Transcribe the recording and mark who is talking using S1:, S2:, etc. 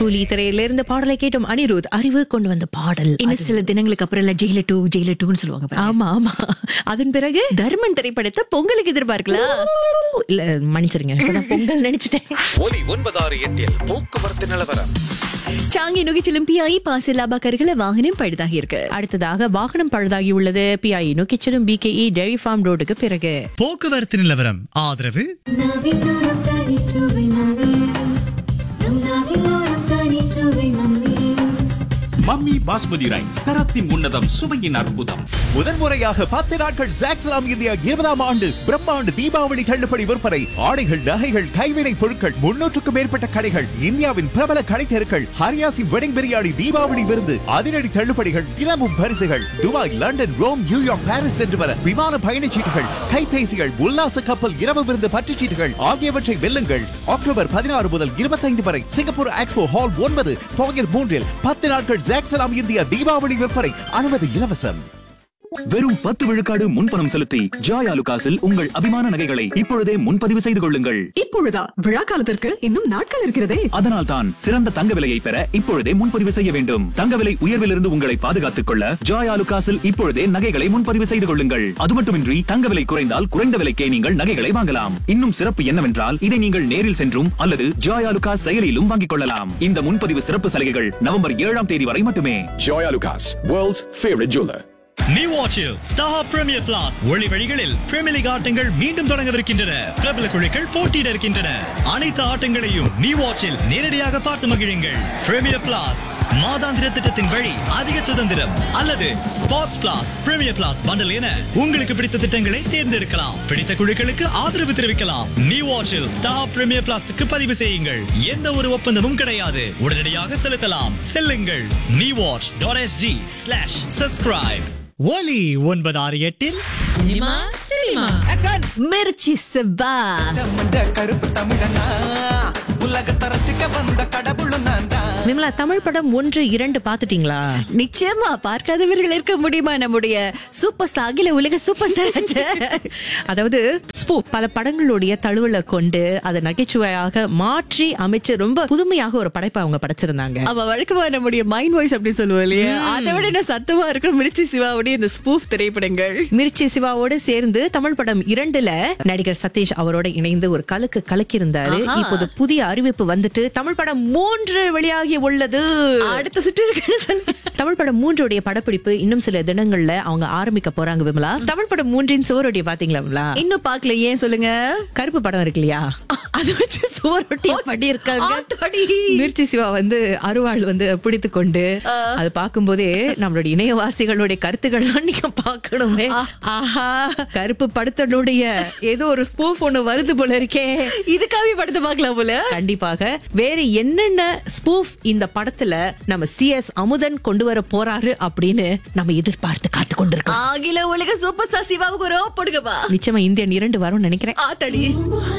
S1: கூலி திரையிலிருந்து பாடலை கேட்டோம் அனிருத் அறிவு கொண்டு வந்த பாடல்
S2: இன்னும் சில தினங்களுக்கு அப்புறம் எல்லாம் ஜெயில டூ ஜெயில டூன்னு சொல்லுவாங்க பாருங்க.
S1: ஆமா ஆமா அதன் பிறகு
S2: தர்மன் திரைப்படத்தை பொங்கலுக்கு எதிர்பார்க்கலாம்
S1: இல்ல மன்னிச்சிருங்க இப்பதான் பொங்கல் நினைச்சிட்டேன்
S3: ஒலி ஒன்பதாறு எட்டில் போக்குவரத்து நிலவரம்
S2: சாங்கி நுகிச்சிலும் பிஐ பாச லாபாக்கர்களை வாகனம் பழுதாகி இருக்கு
S1: அடுத்ததாக வாகனம் பழுதாகி உள்ளது பிஐ நோக்கிச்சலும் பிகேஇ டெய்ரி ஃபார்ம் ரோடுக்கு பிறகு
S4: போக்குவரத்து நிலவரம் ஆதரவு
S5: நாவிலோரம் தனிச்சுவை மம்மீஸ் நம் நாவிலோரம் தனிச்சுவை மம்மீஸ்
S6: மம்மி பாஸ்மதி ரைஸ் தரத்தின் உன்னதம் சுவையின் அற்புதம்
S7: முதன்முறையாக பத்து நாட்கள் ஜாக்ஸ்லாம் இந்தியா இருபதாம் ஆண்டு பிரம்மாண்டு தீபாவளி தள்ளுபடி விற்பனை ஆடைகள் நகைகள் கைவினை பொருட்கள் முன்னூற்றுக்கும் மேற்பட்ட கடைகள் இந்தியாவின் பிரபல கடை தெருக்கள் ஹரியாசின் வெடிங் பிரியாணி தீபாவளி விருந்து அதிரடி தள்ளுபடிகள் தினமும் பரிசுகள் Dubai London Rome New York Paris சென்று வர விமான பயணச்சீட்டுகள் கைபேசிகள் உல்லாச கப்பல் இரவு விருந்து பற்றுச்சீட்டுகள் ஆகியவற்றை வெல்லுங்கள் அக்டோபர் பதினாறு முதல் இருபத்தைந்து வரை சிங்கப்பூர் எக்ஸ்போ ஹால் ஒன்பது போகர் மூன்றில் பத்து நாட்கள் ஜாக்ஸ்லாம் இந்தியா தீபாவளி விற்பனை அனுமதி இலவசம்
S8: வெறும் பத்து விழுக்காடு முன்பணம் செலுத்தி ஜாய் ஆலுகாஸில் உங்கள் அபிமான நகைகளை இப்பொழுதே முன்பதிவு செய்து கொள்ளுங்கள்
S9: இப்பொழுதா விழா காலத்திற்கு இன்னும் நாட்கள் இருக்கிறதே
S8: அதனால் தான் சிறந்த தங்க விலையை பெற இப்பொழுதே முன்பதிவு செய்ய வேண்டும் தங்க விலை உயர்விலிருந்து உங்களை பாதுகாத்துக் கொள்ள ஜாய் ஆலுகாஸில் இப்பொழுதே நகைகளை முன்பதிவு செய்து கொள்ளுங்கள் அது மட்டுமின்றி தங்க விலை குறைந்தால் குறைந்த விலைக்கே நீங்கள் நகைகளை வாங்கலாம் இன்னும் சிறப்பு என்னவென்றால் இதை நீங்கள் நேரில் சென்றும் அல்லது ஜாய் ஆலுகாஸ் செயலிலும் வாங்கிக் கொள்ளலாம் இந்த முன்பதிவு சிறப்பு சலுகைகள் நவம்பர் ஏழாம் தேதி வரை மட்டுமே
S3: Joy Lucas, world's favorite jeweler.
S4: New வாட்சில் ஸ்டார் பிரீமியர் பிளாஸ் ஒளி வழிகளில் பிரீமியர் லீக் ஆட்டங்கள் மீண்டும் தொடங்கவிருக்கின்றன பிரபல குழுக்கள் போட்டியிட இருக்கின்றன அனைத்து ஆட்டங்களையும் நியூ வாட்சில் நேரடியாக பார்த்து மகிழுங்கள் பிரீமியர் பிளாஸ் மாதாந்திர திட்டத்தின் வழி அதிக சுதந்திரம் அல்லது Sports Plus Premier Plus bundle என உங்களுக்கு பிடித்த திட்டங்களை தேர்ந்தெடுக்கலாம் பிடித்த குழுக்களுக்கு ஆதரவு தெரிவிக்கலாம் நியூ வாட்சில் ஸ்டார் பிரீமியர் பிளாஸுக்கு பதிவு செய்யுங்கள் எந்த ஒரு ஒப்பந்தமும் கிடையாது உடனடியாக செலுத்தலாம் செல்லுங்கள் New Watch dot SG slash subscribe ஒலி ஒன்பது ஆறு எட்டில்
S2: மிர்ச்சி செவ்வா
S10: கருப்பு தமிழனா உலக தரச்சுக்க வந்த கடவுளும் நான் தான்
S1: விமலா தமிழ் படம் ஒன்று இரண்டு பாத்துட்டீங்களா
S2: நிச்சயமா பார்க்காதவர்கள் இருக்க முடியுமா நம்முடைய சூப்பர் ஸ்டார் அகில உலக சூப்பர் ஸ்டார்
S1: அதாவது ஸ்பூ பல படங்களுடைய தழுவலை கொண்டு அதை நகைச்சுவையாக மாற்றி அமைச்சு ரொம்ப புதுமையாக ஒரு படைப்பை அவங்க படைச்சிருந்தாங்க
S2: அவ வழக்கமா நம்முடைய மைண்ட் வாய்ஸ் அப்படி சொல்லுவோம் இல்லையா அதை விட என்ன சத்தமா இருக்கும் மிர்ச்சி சிவாவுடைய இந்த ஸ்பூஃப் திரைப்படங்கள்
S1: மிர்ச்சி சிவாவோடு சேர்ந்து தமிழ் படம் இரண்டுல நடிகர் சதீஷ் அவரோட இணைந்து ஒரு கலக்கு கலக்கி இருந்தாரு
S2: ஆஹா.
S1: இப்போது புதிய அறிவிப்பு வந்துட்டு தமிழ் படம் மூன்று வெளியாகி உள்ளது
S2: அடுத்த சுற்று இருக்குன்னு சொன்ன
S1: தமிழ் படம் மூன்றுடைய படப்பிடிப்பு இன்னும் சில தினங்கள்ல அவங்க ஆரம்பிக்க போறாங்க விமலா தமிழ் படம் மூன்றின் சுவரொட்டியை பாத்தீங்களா விமலா
S2: இன்னும் பாக்கல ஏன் சொல்லுங்க
S1: கருப்பு படம் இருக்கு இல்லையா அது வச்சு சுவரொட்டி பண்ணியிருக்காங்க
S2: ஆத்தாடி.
S1: மிர்ச்சி சிவா வந்து அருவாள் வந்து பிடித்து கொண்டு அது பார்க்கும்போதே நம்மளுடைய இணையவாசிகளுடைய கருத்துக்கள்லாம் நீங்க பார்க்கணுமே ஆஹா கருப்பு படத்தினுடைய ஏதோ ஒரு ஸ்பூஃப் ஒண்ணு வருது போல இருக்கே
S2: இதுக்காகவே படத்தை பார்க்கலாம் போல
S1: கண்டிப்பாக வேற என்னென்ன ஸ்பூஃப் இந்த படத்துல நம்ம சிஎஸ் அமுதன் கொண்டு வர போறாரு அப்படின்னு நம்ம எதிர்பார்த்து காத்து கொண்டிருக்கோம்
S2: அகில உலக சூப்பர் ஸ்டார் சிவாவுக்கு ஒரு ஓ போடுங்கப்பா
S1: நிச்சயமா இந்தியன் இரண்டு வரும்னு நினைக்கிறேன்
S2: ஆத்தாடி